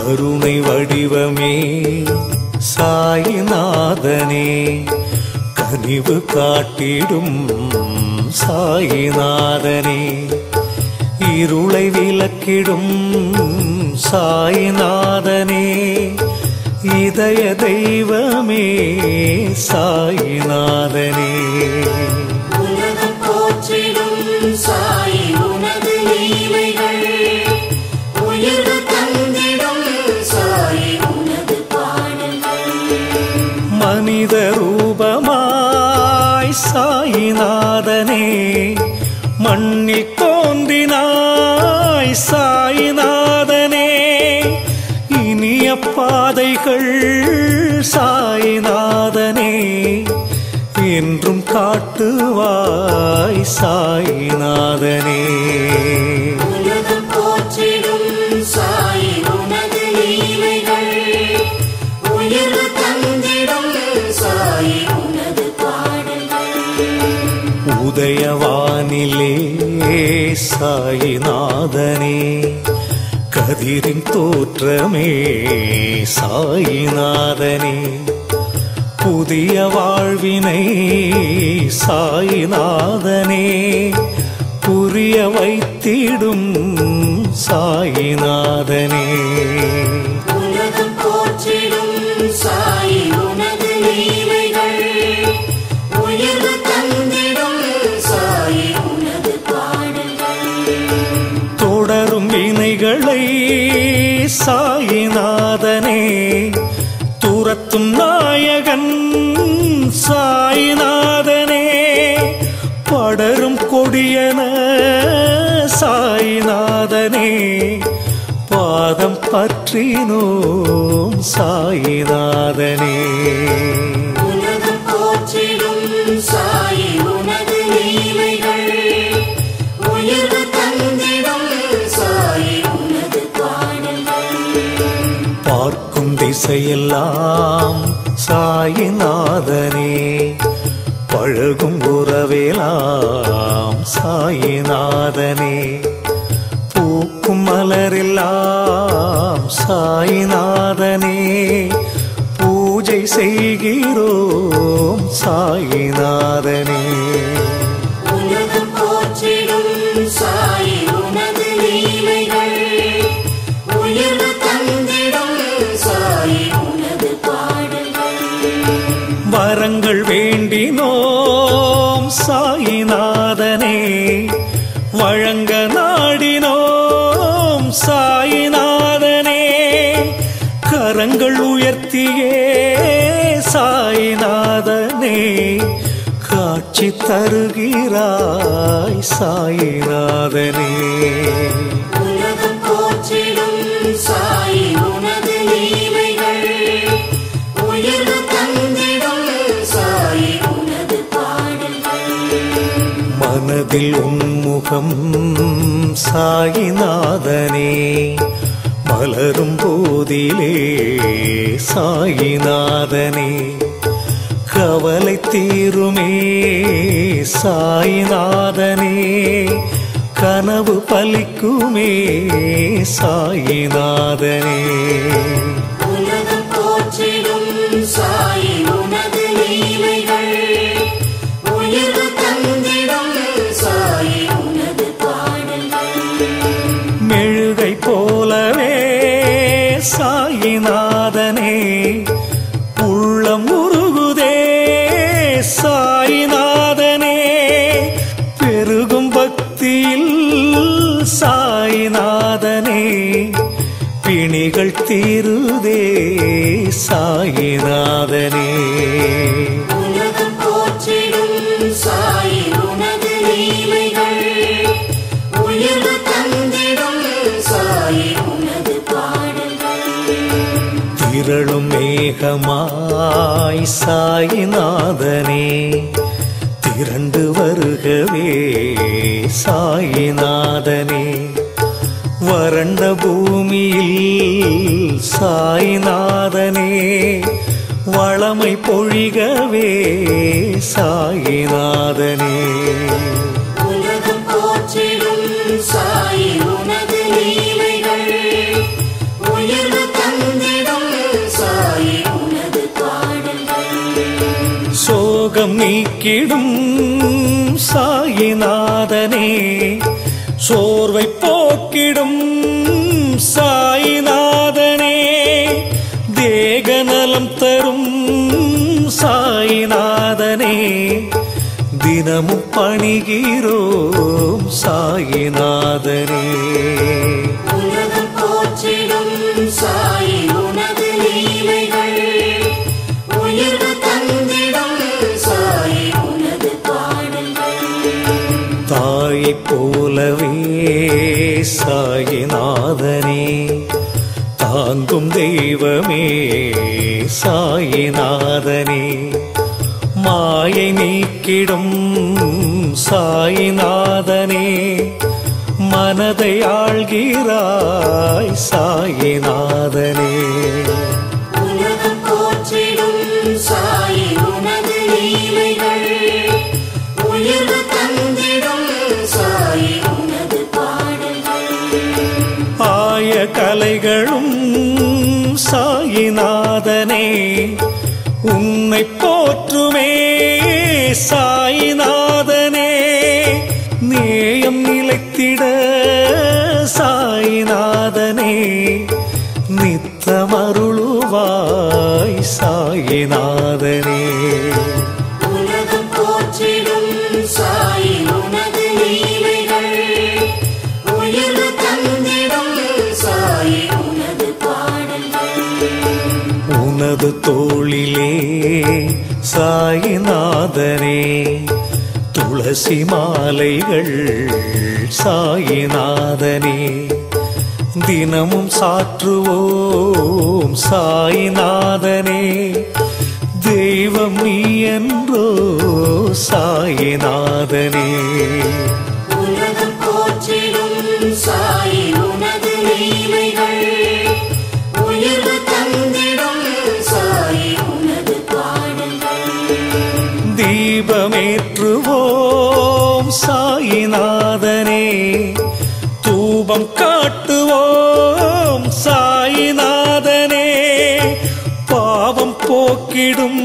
கருணை வடிவமே சாயிநாதனே கனிவு காட்டிடும் சாயிநாதனே இருளை விளக்கிடும் சாயிநாதனே இதய தெய்வமே சாயிநாதனே உலகம் போற்றிடும் சாயி உனது லீலைகள் உயர்வு தந்திடும் சாயி உனது பாடல்கள் மனித ரூபமாய் சாயிநாதனே மண்ணில் தோன்றினாய் சாயிநாதனே இனிய பாதைகள் சாயிநாதனே என்றும் காட்டுவாய் சாயிநாதனே உலகம் போற்றிடும் சாயி உனது லீலைகள் உயர்வு தந்திடும் சாயி உனது பாடல்கள் உதயவானிலே சாயிநாதனே கதிரின் தோற்றமே சாயிநாதனே புதிய வாழ்வினை சாயிநாதனே புரிய வைத்திடும் சாயிநாதனே உலகம் போற்றிடும் சாயி உனது லீலைகள் உயர்வு தந்திடும் சாயி உனது பாடல்கள் தொடரும் வினைகளை சாயிநாதனே துரத்தும் நாயகன் சாயிநாதனே படரும் கொடியன சாயிநாதனே பாதம் பற்றினோம் சாயிநாதனே உலகம் போற்றிடும் சாயி உனது லீலைகள் உயர்வு தந்திடும் சாயி உனது பாடல்கள் பார்க்கும் திசையெல்லாம் சாயிநாதனே பழகும் உறவெல்லாம் சாயிநாதனே பூக்கும் மலரெல்லாம் சாயிநாதனே பூஜை செய்கிறோம் சாயிநாதனே உலகம் போற்றிடும் சாயி உனது லீலைகள் உயர்வு தந்திடும் சாயி உனது பாடல்கள் வரங்கள் வேண்டினோம் சாயிநாதனே வழங்க நாடினோம் சாயிநாதனே கரங்கள் உயர்த்தியே சாயிநாதனே காட்சி தருகிறாய் சாயிநாதனே உலகம் போற்றிடும் சாயி உனது லீலைகள் உயர்வு தந்திடும் சாயி உனது பாடல்கள் மனதில் உன்முகம் சாயிநாதனே மலரும் போதிலே சாயிநாதனே கவலை தீருமே சாயிநாதனே கனவு பலிக்குமே சாயிநாதனே உலகம் போற்றிடும் சாயி உனது லீலைகள் உயர்வு தந்திடும் சாயி உனது பாடல்கள் மெழுகை போலவே சாயிநாதனே உள்ளம் உருகுதே சாயிநாதனே பெருகும் பக்தியில் சாயிநாதனே பிணிகள் தீருதே சாயிநாதனே உலகம் போற்றிடும் சாயி உனது லீலைகள் உயர்வு தந்திடும் சாயி உனது பாடல்கள் திரளும் மேகமாய் சாயிநாதனே திரண்டு வருகவே சாயிநாதனே வறண்ட பூமியில் சாய்நாதனே வளமை பொழிகவே சாயிநாதனே உலகம் போற்றிடும் சாயி உனது லீலைகள் உயர்வு சோகம் நீக்கிடும் சாயிநாதனே சோர்வை போக்கிடும் சாயிநாதனே தேகநலம் தரும் சாயிநாதனே தினமும் பணிகிறோம் சாயிநாதனே உலகம் போற்றிடும் சாய் உனது லீலைகள் உயர்வு தந்திடும் சாய் உனது பாடல்கள் தாயைப் போலவே சாயிநாதனே தாங்கும் தெய்வமே சாயிநாதனே மாயை நீக்கிடும் சாயிநாதனே மனதை ஆள்கிறாய் சாயிநாதனே உலகம் போற்றிடும் சாய் உனது லீலைகள் உயர்வு தந்திடும் சாய் உனது பாடல்கள் ஆய கலைகளும் சாயிநாதனே உன்னை போற்றுமே சாயிநாதனே நேயம் நிலைத்திட சாயிநாதனே நித்தமருளுவாய் சாயிநாதனே உலகம் போற்றிடும் சாய் உனது லீலைகள் உயர்வு தந்திடும் சாய் உனது பாடல்கள் உனது தோளிலே சாயிநாதனே துளசி மாலைகள் சாயிநாதனே தினமும் சாற்றுவோம் சாயிநாதனே தெய்வம் நீ என்றோ சாயிநாதனே உலகம் போற்றிடும் சாய் உனது லீலைகள் உயர்வு தந்திடும் சாய் உனது பாடல்கள் தீபமேற்றுவோம் சாயிநாதனே தூபம் காட்டுவோம் சாயிநாதனே பாவம் போக்கிடும்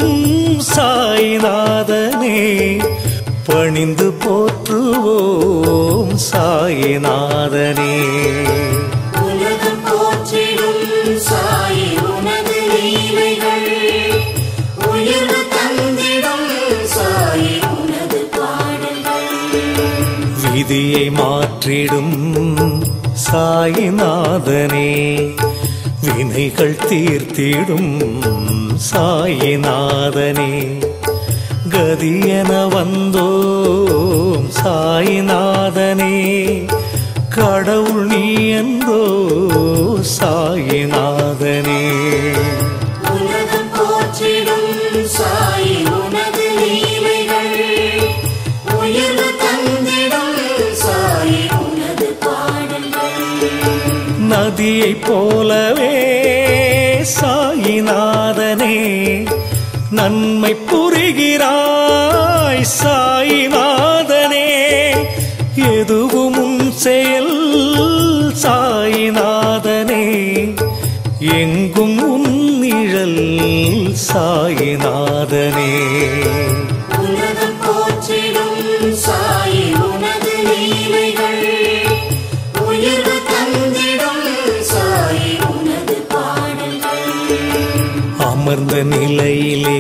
சாயிநாதனே பணிந்து போற்றுவோம் சாயிநாதனே உலகம் போற்றிடும் சாய் உனது லீலைகள் உயர்வு தந்திடும் சாய் உனது பாடல்கள் விதியை மாற்றிடும் சாயிநாதனே வினைகள் தீர்த்திடும் சாயிநாதனே கதியென வந்தோம் சாயிநாதனே கடவுள் நீ என்றோ சாயிநாதனே உலகம் போற்றிடும் சாய் உனது லீலைகள் உயர்வு தந்திடும் சாய் உனது பாடல்கள் நதியைப் போலவே சாயிநாதனே நன்மை புரிகிறாய் சாயிநாதனே எதுவும் உன் செயல் சாயிநாதனே எங்கும் உன் நிழல் சாயிநாதனே உலகம் போற்றிடும் சாய் உனது லீலைகள் உயர்வு தந்திடும் சாய் உனது பாடல்கள் அமர்ந்த நிலையிலே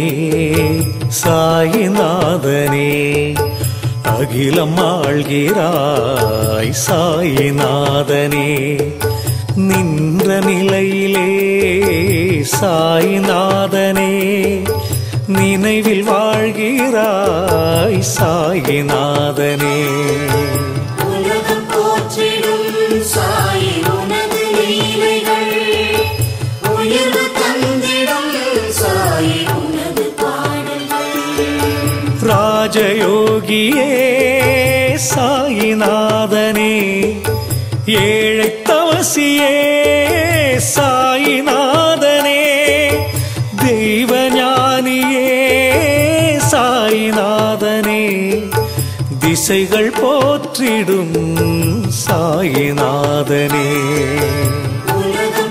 சாயிநாதனே அகிலம் ஆள்கிறாய் சாயிநாதனே நின்ற நிலையிலே சாயிநாதனே நினைவில் வாழ்கிறாய் சாயிநாதனே உலகம் போற்றிடும் சாய் உனது லீலைகள் உயர்வு தந்திடும் சாய் உனது பாடல்கள் ராஜயோகியே சாயிநாதனே ஏழை தவசியே சாயிநாதனே தெய்வ ஞானியே சாயிநாதனே திசைகள் போற்றிடும் சாயிநாதனே உலகம்